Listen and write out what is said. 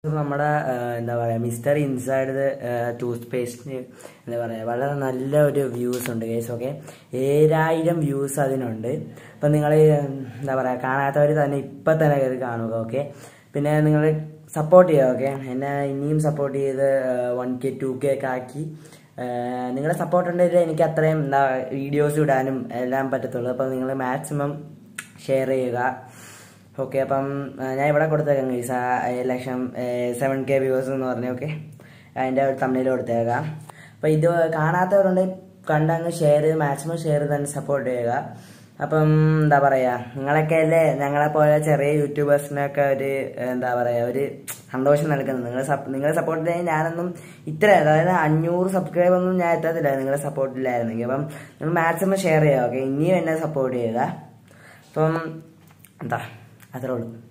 നമ്മുടെ ആ, എന്താ പറയുക മിസ്റ്റർ ഇൻസൈഡ് ടൂത്ത് പേസ്റ്റിന് എന്താ പറയുക വളരെ നല്ല ഒരു വ്യൂസ് ഉണ്ട് കേസ് ഓക്കെ ഏഴായിരം വ്യൂസ് അതിനുണ്ട് അപ്പം നിങ്ങൾ എന്താ പറയുക കാണാത്തവർ തന്നെ ഇപ്പം തന്നെ കയറി കാണുക ഓക്കെ പിന്നെ നിങ്ങൾ സപ്പോർട്ട് ചെയ്യുക ഓക്കെ എന്നെ ഇനിയും സപ്പോർട്ട് ചെയ്ത് വൺ കെ ടു കെ ഒക്കെ ആക്കി ഏഹ് നിങ്ങളുടെ സപ്പോർട്ട് ഉണ്ടെങ്കിൽ എനിക്ക് അത്രയും എന്താ വീഡിയോസ് ഇടാനും എല്ലാം പറ്റത്തുള്ളൂ അപ്പം നിങ്ങൾ മാക്സിമം ഷെയർ ചെയ്യുക ഓക്കെ അപ്പം ആ, ഞാൻ ഇവിടെ കൊടുത്തേക്കാം ഗൈസ് ആ ഏഴ് ലക്ഷം സെവൻ കെ വ്യൂവേഴ്സ് എന്ന് പറഞ്ഞു ഓക്കെ അതിൻ്റെ ഒരു തമ്മിൽ കൊടുത്തേക്കാം അപ്പം ഇത് കാണാത്തവരുണ്ട് കണ്ടങ്ങ് ഷെയർ ചെയ്ത് മാക്സിമം ഷെയർ ചെയ്ത് തന്നെ സപ്പോർട്ട് ചെയ്യുക അപ്പം എന്താ പറയുക നിങ്ങളൊക്കെ അല്ലേ ഞങ്ങളെ പോലെ ചെറിയ യൂട്യൂബേഴ്സിനൊക്കെ ഒരു എന്താ പറയുക ഒരു സന്തോഷം നൽകുന്നത് നിങ്ങൾ നിങ്ങളെ സപ്പോർട്ട് ചെയ്യാൻ ഞാനൊന്നും ഇത്ര അതായത് അഞ്ഞൂറ് സബ്സ്ക്രൈബ് ഒന്നും ഞാൻ എത്തത്തില്ല നിങ്ങളെ സപ്പോർട്ടില്ലായിരുന്നെങ്കിൽ അപ്പം നിങ്ങൾ മാക്സിമം ഷെയർ ചെയ്യുക ഓക്കെ ഇനിയും എന്നെ സപ്പോർട്ട് ചെയ്യുക അപ്പം എന്താ അത്രേ ഉള്ളൂ